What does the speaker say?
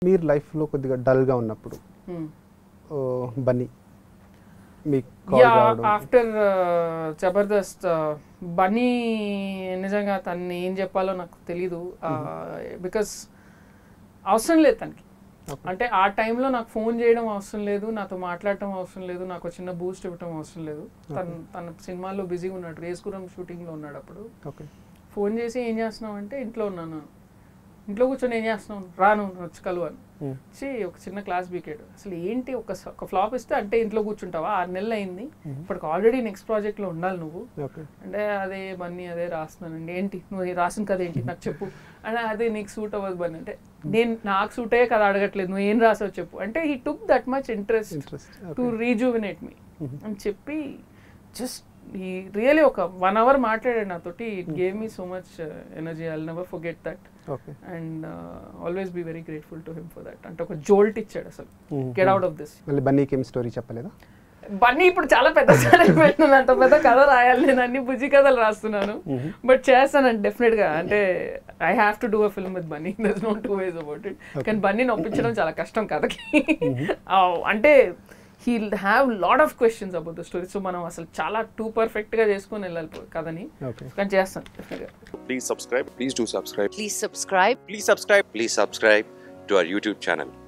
మీరు లైఫ్లో కొద్దిగా డల్గా ఉన్నప్పుడు Hmm. ఓ, బన్నీ మీకు కాల్ యా రావడం ఆఫ్టర్ జబర్దస్త్ బన్నీ నిజంగా తన్ని ఏం చెప్పాలో నాకు తెలీదు బికాస్ అవసరం లేదు తనకి Okay. అంటే ఆ టైంలో నాకు ఫోన్ చేయడం అవసరం లేదు నాతో మాట్లాడటం అవసరం లేదు నాకు ఒక చిన్న బూస్ట్ ఇవ్వటం అవసరం లేదు తను తన సినిమాల్లో బిజీగా ఉన్నాడు రేస్గురం షూటింగ్లో ఉన్నాడు అప్పుడు ఓకే ఫోన్ చేసి ఏం చేస్తున్నావు అంటే ఇంట్లో ఉన్నాను ఇంట్లో కూర్చొని ఏం చేస్తున్నావు రాను వచ్చి కలువు అని Hmm. వచ్చి ఒక చిన్న క్లాస్ బీకాడు అసలు ఏంటి ఒక స- ఒక ఫ్లాప్ ఇస్తే అంటే ఇంట్లో కూర్చుంటావా ఆరు నెలలు అయింది ఇప్పటికి ఆల్రెడీ నెక్స్ట్ ప్రాజెక్ట్లో ఉండాలి నువ్వు ఓకే అంటే అదే బన్నీ అదే రాస్తున్నానండి ఏంటి నువ్వు ఈ రాసిన కథ ఏంటి నాకు చెప్పు అంటే అదే నీకు సూట్ అవ్వదు బన్నీ అంటే నేను నాకు సూట్ అయ్యే కథ అడగట్లేదు నువ్వు ఏం రాసావు చెప్పు అంటే he took that much interest interest to rejuvenate me అని చెప్పి జస్ట్ ఈ రియలీ ఒక వన్ అవర్ మాట్లాడాడు నాతోటి it gave me so much energy I never forget that okay and always be very grateful to him for that అంటే ఒక jolt ఇచ్చాడు అసలు గెట్ అవుట్ ఆఫ్ దిస్ మళ్ళీ బన్నీకి ఏం స్టోరీ చెప్పలేదా బన్నీ ఇప్పుడు చాలా పెద్ద స్టార్ అయిపోయింది అంత పెద్ద కథ రాయాలి నేను అన్ని బుజ్జి కథలు రాస్తున్నాను బట్ చేస్తానండి డెఫినెట్ గా అంటే I have to do a film with Bunny there's no two ways about it కానీ బన్నీని ఒప్పించడం చాలా కష్టం కథకి ఆ, అంటే he have lot of questions about the story so మనం అసలు చాలా టూ పర్ఫెక్ట్ గా చేసుకొని వెళ్ళాలి పో- కథని ఓకే కానీ చేస్తాను డెఫినెట్ గా Please subscribe. Please do subscribe. Please subscribe. Please subscribe. Please subscribe to our YouTube channel.